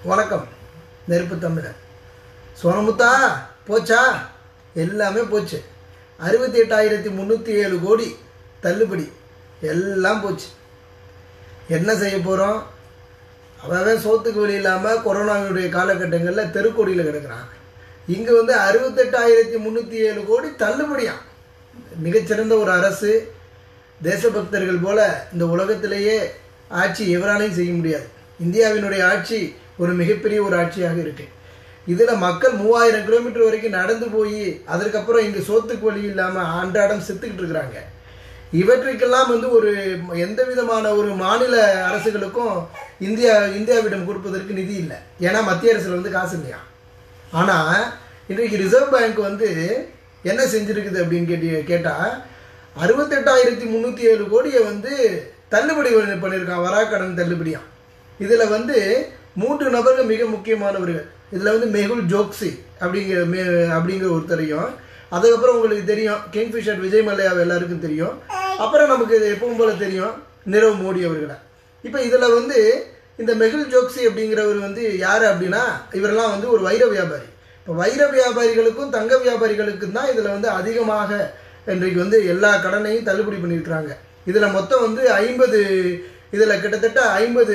வணக்கம் நெருப்பு தமிழன் சோனமுத்தா போச்சா எல்லாமே போச்சு அறுபத்தி எட்டாயிரத்தி முந்நூற்றி ஏழு கோடி தள்ளுபடி எல்லாம் போச்சு என்ன செய்ய போகிறோம் அவன் சோத்துக்கு வழி இல்லாமல் கொரோனாவுடைய காலகட்டங்களில் தெருக்கோடியில் கிடக்குறான் இங்கே வந்து அறுபத்தெட்டாயிரத்தி முந்நூற்றி ஏழு கோடி தள்ளுபடியாம் மிகச்சிறந்த ஒரு அரசு தேசபக்தர்கள் போல இந்த உலகத்திலேயே ஆட்சி எவராலையும் செய்ய முடியாது இந்தியாவினுடைய ஆட்சி ஒரு மிகப்பெரிய ஒரு ஆட்சியாக இருக்கு இதில் மக்கள் மூவாயிரம் கிலோமீட்டர் வரைக்கும் நடந்து போய் அதற்கப்புறம் இங்கே சோத்துக்கு வழி இல்லாமல் அன்றாடம் செத்துக்கிட்டு இருக்கிறாங்க இவற்றுக்கெல்லாம் வந்து ஒரு எந்த விதமான ஒரு மாநில அரசுகளுக்கும் இந்தியா இந்தியாவிடம் கொடுப்பதற்கு நிதி இல்லை ஏன்னா மத்திய அரசில் வந்து காசு இல்லையா ஆனால் இன்றைக்கு ரிசர்வ் பேங்க் வந்து என்ன செஞ்சுருக்குது அப்படின்னு கேட்டி கேட்டால் அறுபத்தெட்டாயிரத்தி முந்நூற்றி ஏழு கோடியை வந்து தள்ளுபடி பண்ணி- பண்ணியிருக்கான் வராக்கடன் தள்ளுபடியாம் இதில் வந்து மூன்று நபர்கள் மிக முக்கியமானவர்கள் இதில் வந்து மெகுல் ஜோக்சி அப்படிங்கிற மே அப்படிங்கிற ஒருத்தரையும் அதுக்கப்புறம் உங்களுக்கு தெரியும் கிங்ஃபிஷர் விஜய் மல்லையா எல்லாருக்கும் தெரியும் அப்புறம் நமக்கு இது எப்பவும் போல தெரியும் நிரவ் மோடி அவர்களை இப்போ இதில் வந்து இந்த மெகுல் ஜோக்சி அப்படிங்கிறவர் வந்து யார் அப்படின்னா இவரெல்லாம் வந்து ஒரு வைர வியாபாரி இப்போ வைர வியாபாரிகளுக்கும் தங்க வியாபாரிகளுக்கும் தான் இதில் வந்து அதிகமாக இன்றைக்கு வந்து எல்லா கடனையும் தள்ளுபடி பண்ணியிருக்கிறாங்க இதில் மொத்தம் வந்து ஐம்பது இதில் கிட்டத்தட்ட ஐம்பது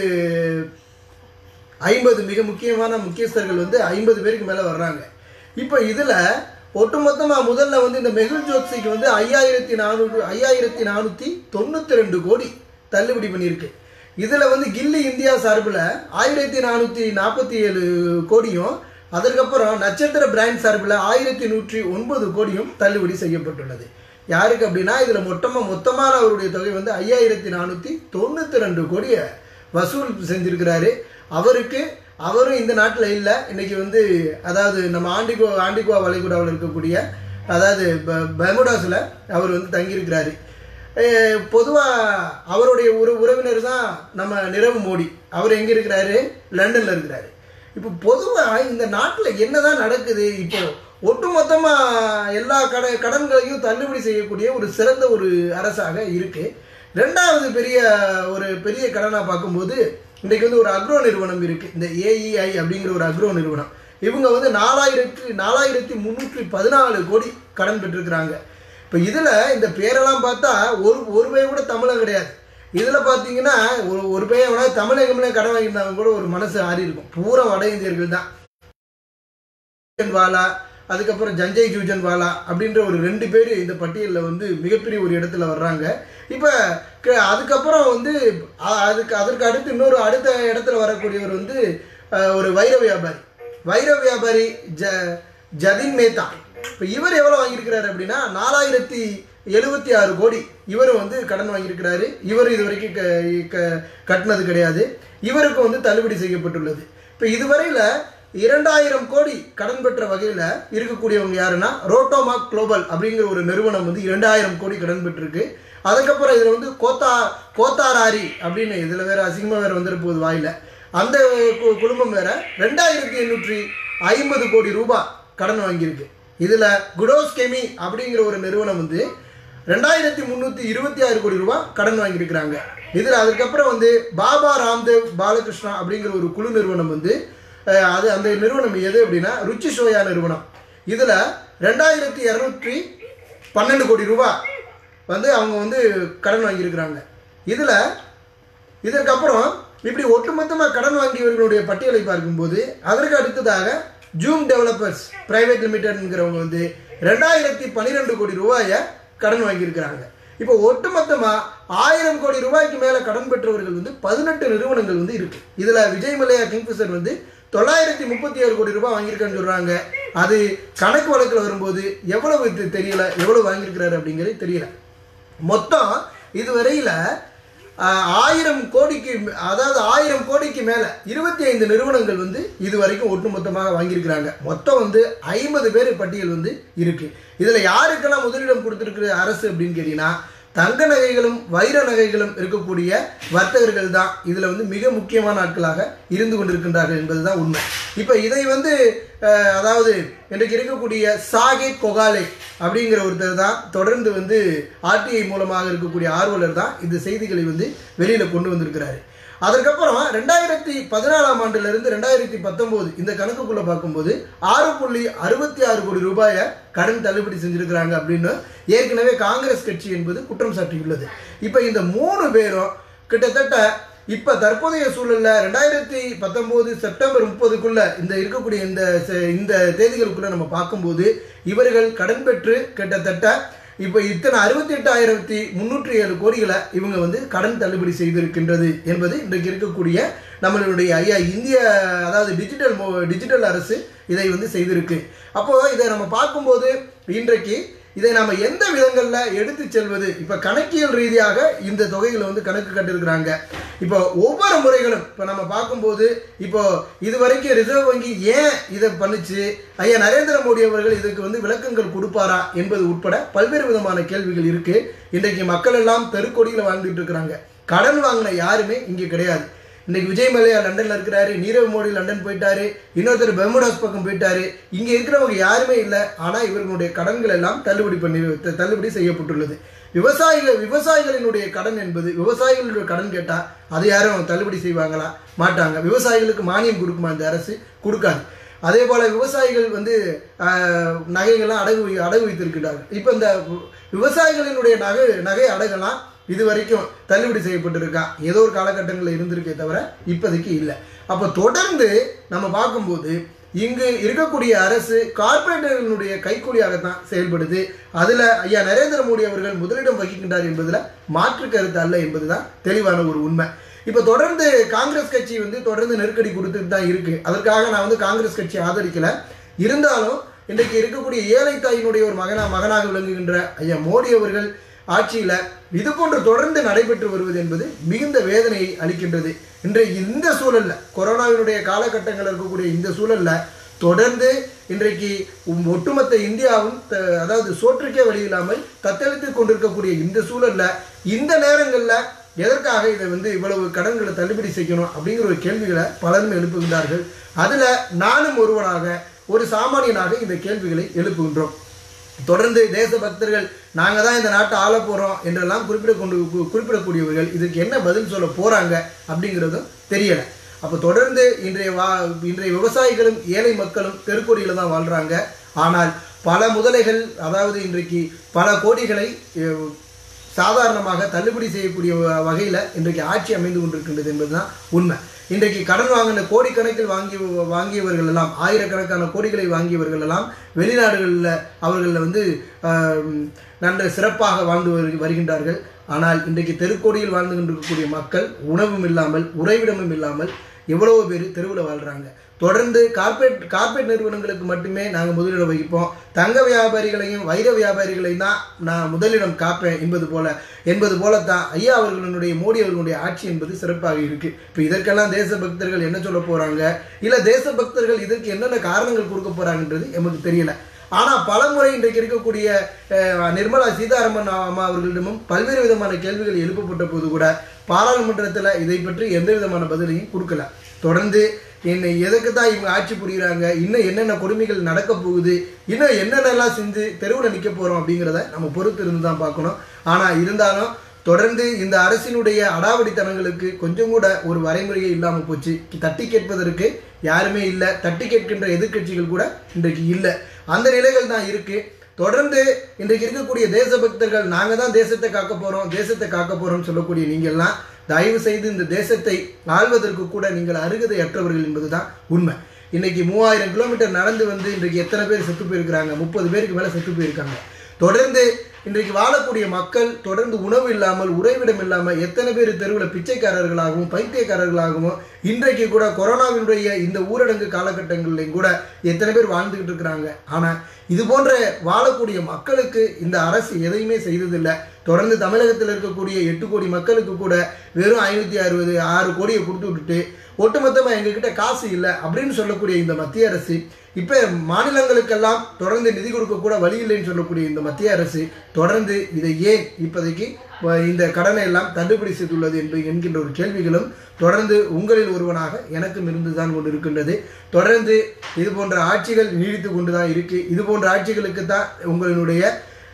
ஐம்பது மிக முக்கியமான முக்கியஸ்தர்கள் வந்து ஐம்பது பேருக்கு மேலே வர்றாங்க இப்போ இதில் ஒட்டுமொத்தமாக முதல்ல வந்து இந்த மெகுல் ஜோக்சிக்கு வந்து ஐயாயிரத்தி நானூறு ஐயாயிரத்தி நானூற்றி தொண்ணூற்றி ரெண்டு கோடி தள்ளுபடி பண்ணியிருக்கு இதில் வந்து கில்லி இந்தியா சார்பில் ஆயிரத்தி நானூற்றி நாற்பத்தி ஏழு கோடியும் அதற்கப்புறம் நட்சத்திர பிராண்ட் சார்பில் ஆயிரத்தி நூற்றி ஒன்பது கோடியும் தள்ளுபடி செய்யப்பட்டுள்ளது யாருக்கு அப்படின்னா இதில் மொத்தமாக மொத்தமான அவருடைய தொகை வந்து ஐயாயிரத்தி நானூற்றி தொண்ணூற்றி ரெண்டு கோடியை வசூல் செஞ்சிருக்கிறாரு அவருக்கு அவரும் இந்த நாட்டில் இல்லை இன்னைக்கு வந்து அதாவது நம்ம ஆண்டிகோ ஆண்டிகுவா வளைகுடாவில் இருக்கக்கூடிய அதாவது ப- பெர்முடாஸில் அவர் வந்து தங்கியிருக்கிறாரு பொதுவாக அவருடைய உற உறவினர் தான் நம்ம நிரவ் மோடி அவர் எங்கே இருக்கிறாரு லண்டனில் இருக்கிறாரு இப்போ பொதுவாக இந்த நாட்டில் என்னதான் நடக்குது இப்போ ஒட்டுமொத்தமாக எல்லா கட கடன்களையும் தள்ளுபடி செய்யக்கூடிய ஒரு சிறந்த ஒரு அரசாக இருக்கு ரெண்டாவது பெரிய ஒரு பெரிய கடனாக பார்க்கும்போது இன்றைக்கு வந்து ஒரு அக்ரோ நிறுவனம் இருக்கு இந்த ஏஇஐ அப்படிங்கிற ஒரு அக்ரோ நிறுவனம் இவங்க வந்து நாலாயிரத்தி நாலாயிரத்தி முந்நூற்றி பதினாலு கோடி கடன் பெற்றிருக்கிறாங்க இப்போ இதில் இந்த பேரெல்லாம் பார்த்தா ஒரு ஒரு பையன் கூட தமிழன் கிடையாது இதில் பார்த்தீங்கன்னா ஒரு ஒரு பையன் வேணா தமிழகம்ல கடன் வாங்கியிருந்தாங்க கூட ஒரு மனசு ஆறி இருக்கும் பூரா வட இந்தியர்கள் தான் வாலா அதுக்கப்புறம் ஜஞ்சய் ஜூஜன் வாலா அப்படின்ற ஒரு ரெண்டு பேர் இந்த பட்டியலில் வந்து மிகப்பெரிய ஒரு இடத்துல வர்றாங்க இப்போ அதுக்கப்புறம் வந்து அ- அதுக்கு அதற்கு அடுத்து இன்னொரு அடுத்த இடத்துல வரக்கூடியவர் வந்து அஹ், ஒரு வைர வியாபாரி வைர வியாபாரி ஜ ஜதின் மேத்தா இப்போ இவர் எவ்வளோ வாங்கியிருக்கிறாரு அப்படின்னா நாலாயிரத்தி எழுபத்தி ஆறு கோடி இவரும் வந்து கடன் வாங்கியிருக்கிறாரு இவர் இது வரைக்கும் க- க- கட்டினது கிடையாது இவருக்கு வந்து தள்ளுபடி செய்யப்பட்டுள்ளது இப்போ இதுவரையில் இரண்டாயிரம் கோடி கடன் பெற்ற வகையில் இருக்கக்கூடியவங்க யாருன்னா ரோட்டோமாக் குளோபல் அப்படிங்கிற ஒரு நிறுவனம் வந்து இரண்டாயிரம் கோடி கடன் பெற்றிருக்கு அதுக்கப்புறம் இதில் வந்து கோத்தா கோத்தாராரி அப்படின்னு இதில் வேற அசிங்கமாக வேற வந்துட போகுது வாயில அந்த கு- குடும்பம் வேற ரெண்டாயிரத்தி எண்ணூற்றி ஐம்பது கோடி ரூபாய் கடன் வாங்கியிருக்கு இதில் குடோஸ்கெமி அப்படிங்கிற ஒரு நிறுவனம் வந்து ரெண்டாயிரத்தி முந்நூற்றி இருபத்தி ஆறு கோடி ரூபாய் கடன் வாங்கியிருக்கிறாங்க இதில் அதுக்கப்புறம் வந்து பாபா ராம்தேவ் பாலகிருஷ்ணா அப்படிங்கிற ஒரு குழு நிறுவனம் வந்து அஹ், அது அந்த நிறுவனம் எது அப்படின்னா ருச்சி சோயா நிறுவனம் இதில் ரெண்டாயிரத்தி இரநூற்றி பன்னெண்டு கோடி ரூபாய் வந்து அவங்க வந்து கடன் வாங்கியிருக்கிறாங்க இதில் இதற்கப்புறம் இப்படி ஒட்டுமொத்தமாக கடன் வாங்கியவர்களுடைய பட்டியலை பார்க்கும்போது அதற்கு அடுத்ததாக ஜூம் டெவலப்பர்ஸ் பிரைவேட் லிமிடெட்ங்கிறவங்க வந்து ரெண்டாயிரத்தி பன்னிரெண்டு கோடி ரூபாயை கடன் வாங்கியிருக்கிறாங்க இப்போ ஒட்டுமொத்தமாக ஆயிரம் கோடி ரூபாய்க்கு மேலே கடன் பெற்றவர்கள் வந்து பதினெட்டு நிறுவனங்கள் வந்து இருக்கு இதில் விஜய் மல்லையா கிங்ஃபிஷர் வந்து தொள்ளாயிரத்தி முப்பத்தி ஏழு கோடி ரூபாய் வாங்கியிருக்கான்னு சொல்கிறாங்க அது கணக்கு வழக்கில் வரும்போது எவ்வளவு தெ- தெரியல எவ்வளவு வாங்கியிருக்கிறாரு அப்படிங்கிறது தெரியல மொத்தம் இதுவரையில் ஆயிரம் கோடிக்கு அதாவது ஆயிரம் கோடிக்கு மேலே இருபத்தி ஐந்து நிறுவனங்கள் வந்து இது வரைக்கும் ஒட்டுமொத்தமாக வாங்கியிருக்கிறாங்க மொத்தம் வந்து ஐம்பது பேர் பட்டியல் வந்து இருக்கு இதில் யாருக்கெல்லாம் முதலிடம் கொடுத்துருக்குற அரசு அப்படின்னு கேட்டீங்கன்னா தங்க நகைகளும் வைர நகைகளும் இருக்கக்கூடிய வர்த்தகர்கள் தான் இதில் வந்து மிக முக்கியமான ஆட்களாக இருந்து கொண்டிருக்கின்றார்கள் என்பதுதான் உண்மை இப்போ இதை வந்து அஹ், அதாவது இன்றைக்கு இருக்கக்கூடிய சாகேட் கொகாலே அப்படிங்கிற ஒருத்தர் தான் தொடர்ந்து வந்து ஆர்டிஐ மூலமாக இருக்கக்கூடிய ஆர்வலர் தான் இந்த செய்திகளை வந்து வெளியில் கொண்டு வந்திருக்கிறாரு அதற்கப்புறம் ரெண்டாயிரத்தி பதினாலாம் ஆண்டுல இருந்து ரெண்டாயிரத்தி பத்தொன்பது இந்த கணக்குக்குள்ள பார்க்கும்போது ஆறு புள்ளி அறுபத்தி ஆறு கோடி ரூபாயை கடன் தள்ளுபடி செஞ்சிருக்கிறாங்க அப்படின்னு ஏற்கனவே காங்கிரஸ் கட்சி என்பது குற்றம் சாட்டியுள்ளது இப்போ இந்த மூணு பேரும் கிட்டத்தட்ட இப்போ தற்போதைய சூழல்ல ரெண்டாயிரத்தி பத்தொம்போது செப்டம்பர் முப்பதுக்குள்ள இந்த இருக்கக்கூடிய இந்த ச- இந்த தேதிகளுக்குள்ள நம்ம பார்க்கும்போது இவர்கள் கடன் பெற்று கிட்டத்தட்ட இப்போ இத்தனை அறுபத்தி எட்டாயிரத்தி முந்நூற்றி ஏழு கோடிகளை இவங்க வந்து கடன் தள்ளுபடி செய்திருக்கின்றது என்பது இன்றைக்கு இருக்கக்கூடிய நம்மளுடைய ஐயா இந்திய அதாவது டிஜிட்டல் மோ டிஜிட்டல் அரசு இதை வந்து செய்திருக்கு அப்போ இதை நம்ம பார்க்கும்போது இன்றைக்கு இதை நம்ம எந்த விதங்களில் எடுத்து செல்வது இப்போ கணக்கியல் ரீதியாக இந்த தொகைகளை வந்து கணக்கு கட்டிருக்கிறாங்க இப்போ ஒவ்வொரு முறைகளும் இப்போ நம்ம பார்க்கும்போது இப்போ இது வரைக்கும் ரிசர்வ் வங்கி ஏன் இதை பண்ணுச்சு ஐயா நரேந்திர மோடி அவர்கள் இதுக்கு வந்து விளக்கங்கள் கொடுப்பாரா என்பது உட்பட பல்வேறு விதமான கேள்விகள் இருக்கு இன்றைக்கு மக்கள் எல்லாம் தெருக்கொடியில் வாழ்ந்துட்டு இருக்கிறாங்க கடன் வாங்கின யாருமே இங்கே கிடையாது இன்னைக்கு விஜய் மல்லையா லண்டன்ல இருக்கிறாரு நீரவ் மோடி லண்டன் போயிட்டாரு இன்னொருத்தர் பெர்முடாஸ் பக்கம் போயிட்டாரு இங்க இருக்கிறவங்க யாருமே இல்லை ஆனா இவர்களுடைய கடன்கள் எல்லாம் தள்ளுபடி பண்ணி த- தள்ளுபடி செய்யப்பட்டுள்ளது விவசாயிகள் விவசாயிகளினுடைய கடன் என்பது விவசாயிகளுடைய கடன் கேட்டா அது யாரும் தள்ளுபடி செய்வாங்களா மாட்டாங்க விவசாயிகளுக்கு மானியம் கொடுக்குமா இந்த அரசு கொடுக்காது அதே போல விவசாயிகள் வந்து ஆஹ், நகைகள்லாம் அடகு வை- அடகு வைத்திருக்கிறார்கள் இப்போ இந்த விவசாயிகளினுடைய நகை நகை அடகெல்லாம் இது வரைக்கும் தள்ளுபடி செய்யப்பட்டிருக்கா ஏதோ ஒரு காலகட்டங்களில் இருந்திருக்கே தவிர இப்போதைக்கு இல்லை அப்போ தொடர்ந்து நம்ம பார்க்கும்போது இங்கு இருக்கக்கூடிய அரசு கார்ப்பரேட்டுகளினுடைய கைக்கூலியாகத்தான் செயல்படுது அதில் ஐயா நரேந்திர மோடி அவர்கள் முதலிடம் வகிக்கின்றார் என்பதில் மாற்று கருத்து அல்ல என்பதுதான் தெளிவான ஒரு உண்மை இப்போ தொடர்ந்து காங்கிரஸ் கட்சி வந்து தொடர்ந்து நெருக்கடி கொடுத்துட்டு தான் இருக்கு அதற்காக நான் வந்து காங்கிரஸ் கட்சி ஆதரிக்கல இருந்தாலும் இன்றைக்கு இருக்கக்கூடிய ஏழை தாயினுடைய ஒரு மகனா மகனாக விளங்குகின்ற ஐயா மோடி அவர்கள் ஆட்சியில இது போன்று தொடர்ந்து நடைபெற்று வருவது என்பது மிகுந்த வேதனையை அளிக்கின்றது இன்றைக்கு இந்த சூழல்ல கொரோனாவினுடைய காலகட்டங்கள் இருக்கக்கூடிய இந்த சூழல்ல தொடர்ந்து இன்றைக்கு உம் ஒட்டுமொத்த இந்தியாவும் த- அதாவது சோற்றுக்கே வழி இல்லாமல் தத்தளித்துக் கொண்டிருக்கக்கூடிய இந்த சூழல்ல இந்த நேரங்கள்ல எதற்காக இதை வந்து இவ்வளவு கடன்களை தள்ளுபடி செய்யணும் அப்படிங்கிற ஒரு கேள்விகளை பலரும் எழுப்புகின்றார்கள் அதுல நானும் ஒருவனாக ஒரு சாமானியனாக இந்த கேள்விகளை எழுப்புகின்றோம் தொடர்ந்து தேசபக்தர்கள் நாங்கள் தான் இந்த நாட்டை ஆள போகிறோம் என்றெல்லாம் குறிப்பிட கொண்டு கு- குறிப்பிடக்கூடியவர்கள் இதுக்கு என்ன பதில் சொல்ல போகிறாங்க அப்படிங்கிறதும் தெரியலை அப்போ தொடர்ந்து இன்றைய வா இன்றைய விவசாயிகளும் ஏழை மக்களும் தெருக்கோடியில் தான் வாழ்கிறாங்க ஆனால் பல முதலைகள் அதாவது இன்றைக்கு பல கோடிகளை அஹ், சாதாரணமாக தள்ளுபடி செய்யக்கூடிய வகையில் இன்றைக்கு ஆட்சி அமைந்து கொண்டிருக்கின்றது என்பதுதான் உண்மை இன்றைக்கு கடன் வாங்கின கோடிக்கணக்கில் வாங்கி வாங்கியவர்கள் எல்லாம் ஆயிரக்கணக்கான கோடிகளை வாங்கியவர்கள் எல்லாம் வெளிநாடுகளில் அவர்கள் வந்து ஆம், நன்று சிறப்பாக வாழ்ந்து வரு- வருகின்றார்கள் ஆனால் இன்றைக்கு தெருக்கோடியில் வாழ்ந்து கொண்டிருக்கக்கூடிய மக்கள் உணவும் இல்லாமல் உறைவிடமும் இல்லாமல் எவ்வளவோ பேர் தெருவில் வாழ்கிறாங்க தொடர்ந்து கார்ப்பரேட் கார்ப்பரேட் நிறுவனங்களுக்கு மட்டுமே நாங்கள் முதலிடம் வகிப்போம் தங்க வியாபாரிகளையும் வைர வியாபாரிகளையும் தான் நான் முதலிடம் காப்பேன் என்பது போல என்பது போல தான் ஐயா அவர்களுடைய மோடி அவர்களுடைய ஆட்சி என்பது சிறப்பாக இருக்கு இப்போ இதற்கெல்லாம் தேசபக்தர்கள் என்ன சொல்ல போறாங்க இல்லை தேசபக்தர்கள் இதற்கு என்னென்ன காரணங்கள் கொடுக்க போறாங்கன்றது எமக்கு தெரியல ஆனால் பலமுறை இன்றைக்கு இருக்கக்கூடிய அஹ், நிர்மலா சீதாராமன் அம்மா அவர்களிடமும் பல்வேறு விதமான கேள்விகள் எழுப்பப்பட்ட போது கூட பாராளுமன்றத்தில் இதை பற்றி எந்த விதமான பதிலையும் கொடுக்கல தொடர்ந்து என்னை எதுக்கு தான் இவங்க ஆட்சி புரியுறாங்க இன்னும் என்னென்ன கொடுமைகள் நடக்க போகுது இன்னும் என்னென்னலாம் செஞ்சு தெருவில் நிற்க போகிறோம் அப்படிங்கிறத நம்ம பொறுத்து இருந்து தான் பார்க்கணும் ஆனால் இருந்தாலும் தொடர்ந்து இந்த அரசினுடைய அடாவடித்தனங்களுக்கு கொஞ்சம் கூட ஒரு வரைமுறையே இல்லாமல் போச்சு தட்டி கேட்பதற்கு யாருமே இல்லை தட்டி கேட்கின்ற எதிர்க்கட்சிகள் கூட இன்றைக்கு இல்லை அந்த நிலைகள் தான் இருக்கு தொடர்ந்து இன்றைக்கு இருக்கக்கூடிய தேசபக்தர்கள் நாங்கள் தான் தேசத்தை காக்க போகிறோம் தேசத்தை காக்க போகிறோம்னு சொல்லக்கூடிய நீங்கள்லாம் தயவு செய்து இந்த தேசத்தை ஆள்வதற்கு கூட நீங்கள் அருகதை அற்றவர்கள் என்பதுதான் உண்மை இன்னைக்கு மூவாயிரம் கிலோமீட்டர் நடந்து வந்து இன்றைக்கு எத்தனை பேர் செத்து போயிருக்கிறாங்க முப்பது பேருக்கு மேலே செத்து போயிருக்காங்க தொடர்ந்து இன்றைக்கு வாழக்கூடிய மக்கள் தொடர்ந்து உணவு இல்லாமல் உறைவிடம் இல்லாமல் எத்தனை பேர் தெருவில் பிச்சைக்காரர்களாகவும் பைத்தியக்காரர்களாகவும் இன்றைக்கு கூட கொரோனாவினுடைய இந்த ஊரடங்கு காலகட்டங்களிலும் கூட எத்தனை பேர் வாழ்ந்துகிட்டு இருக்கிறாங்க ஆனால் இது போன்ற வாழக்கூடிய மக்களுக்கு இந்த அரசு எதையுமே செய்ததில்லை தொடர்ந்து தமிழகத்தில் இருக்கக்கூடிய எட்டு கோடி மக்களுக்கு கூட வெறும் ஐநூற்றி அறுபது ஆறு கோடியை கொடுத்து விட்டுட்டு ஒட்டுமொத்தமாக எங்ககிட்ட காசு இல்லை அப்படின்னு சொல்லக்கூடிய இந்த மத்திய அரசு இப்போ மாநிலங்களுக்கெல்லாம் தொடர்ந்து நிதி கொடுக்க கூட வழி இல்லைன்னு சொல்லக்கூடிய இந்த மத்திய அரசு தொடர்ந்து இதை ஏன் இப்போதைக்கு வ- இந்த கடனை எல்லாம் தள்ளுபடி செய்துள்ளது என்று என்கின்ற ஒரு கேள்விகளும் தொடர்ந்து உங்களில் ஒருவனாக எனக்கும் இருந்துதான் கொண்டு இருக்கின்றது தொடர்ந்து இது போன்ற ஆட்சிகள் நீடித்து கொண்டு தான் இருக்கு இது போன்ற ஆட்சிகளுக்கு தான் உங்களினுடைய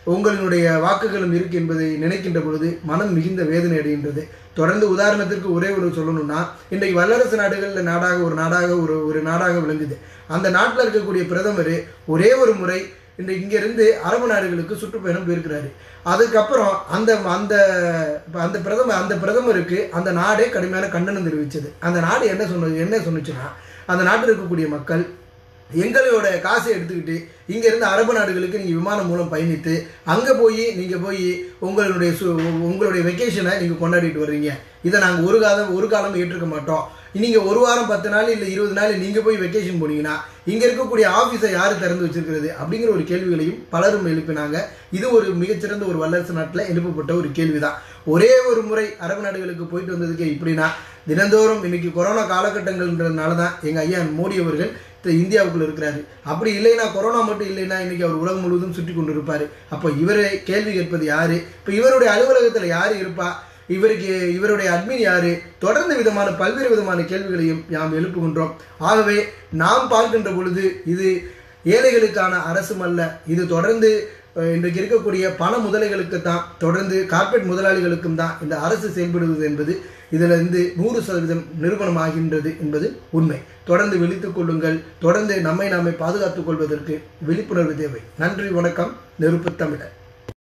உங்களுடைய வாக்குகளும் இருக்கு என்பதை நினைக்கின்ற பொழுது மனம் மிகுந்த வேதனை அடைகின்றது தொடர்ந்து உதாரணத்திற்கு ஒரே ஒரு சொல்லணும்னா இன்றைக்கு வல்லரசு நாடுகளில் நாடாக ஒரு நாடாக ஒரு ஒரு நாடாக விளங்குது அந்த நாட்டில் இருக்கக்கூடிய பிரதமர் ஒரே ஒரு முறை இந்த இங்கிருந்து அரபு நாடுகளுக்கு சுற்றுப்பயணம் போயிருக்கிறாரு அதுக்கப்புறம் அந்த அந்த அந்த பிரதமர் அந்த பிரதமருக்கு அந்த நாடே கடுமையான கண்டனம் தெரிவிச்சது அந்த நாடு என்ன சொன்னது என்ன சொன்னுச்சுன்னா அந்த நாட்டில் இருக்கக்கூடிய மக்கள் எங்களோட காசை எடுத்துக்கிட்டு இங்கேருந்து அரபு நாடுகளுக்கு நீங்கள் விமானம் மூலம் பயணித்து அங்கே போய் நீங்கள் போய் உங்களுடைய சு உங்களுடைய வெக்கேஷனை நீங்கள் கொண்டாடிட்டு வர்றீங்க இதை நாங்கள் ஒரு காலம் ஒரு காலம் ஏற்றுக்க மாட்டோம் நீங்கள் ஒரு வாரம் பத்து நாள் இல்லை இருபது நாள் நீங்கள் போய் வெக்கேஷன் போனீங்கன்னா இங்கே இருக்கக்கூடிய ஆஃபீஸை யார் திறந்து வச்சிருக்கிறது அப்படிங்கிற ஒரு கேள்விகளையும் பலரும் எழுப்பினாங்க இது ஒரு மிகச்சிறந்த ஒரு வல்லரசு நாட்டில் எழுப்பப்பட்ட ஒரு கேள்விதான் ஒரே ஒரு முறை அரபு நாடுகளுக்கு போயிட்டு வந்ததுக்கு இப்படின்னா தினந்தோறும் இன்னைக்கு கொரோனா காலகட்டங்கள்ன்றதுனால தான் எங்கள் ஐயா மோடி அவர்கள் த- இந்தியாவுக்குள்ள இருக்கிறாரு அப்படி இல்லைன்னா கொரோனா மட்டும் இல்லைன்னா இன்னைக்கு அவர் உலகம் முழுவதும் சுற்றி கொண்டு இருப்பாரு அப்போ இவரை கேள்வி கேட்பது யாரு இப்போ இவருடைய அலுவலகத்தில் யாரு இருப்பா இவருக்கு இவருடைய அட்மின் யாரு தொடர்ந்து விதமான பல்வேறு விதமான கேள்விகளையும் நாம் எழுப்புகின்றோம் ஆகவே நாம் பார்க்கின்ற பொழுது இது ஏழைகளுக்கான அரசும் அல்ல இது தொடர்ந்து அஹ், இன்றைக்கு இருக்கக்கூடிய பண முதலைகளுக்கு தான் தொடர்ந்து கார்ப்பரேட் முதலாளிகளுக்கும் தான் இந்த அரசு செயல்படுவது என்பது இதில் இருந்து நூறு சதவீதம் நிரூபணமாகின்றது என்பது உண்மை தொடர்ந்து விழித்துக் கொள்ளுங்கள் தொடர்ந்து நம்மை நாமே பாதுகாத்துக் கொள்வதற்கு விழிப்புணர்வு தேவை நன்றி வணக்கம் நெருப்பு தமிழர்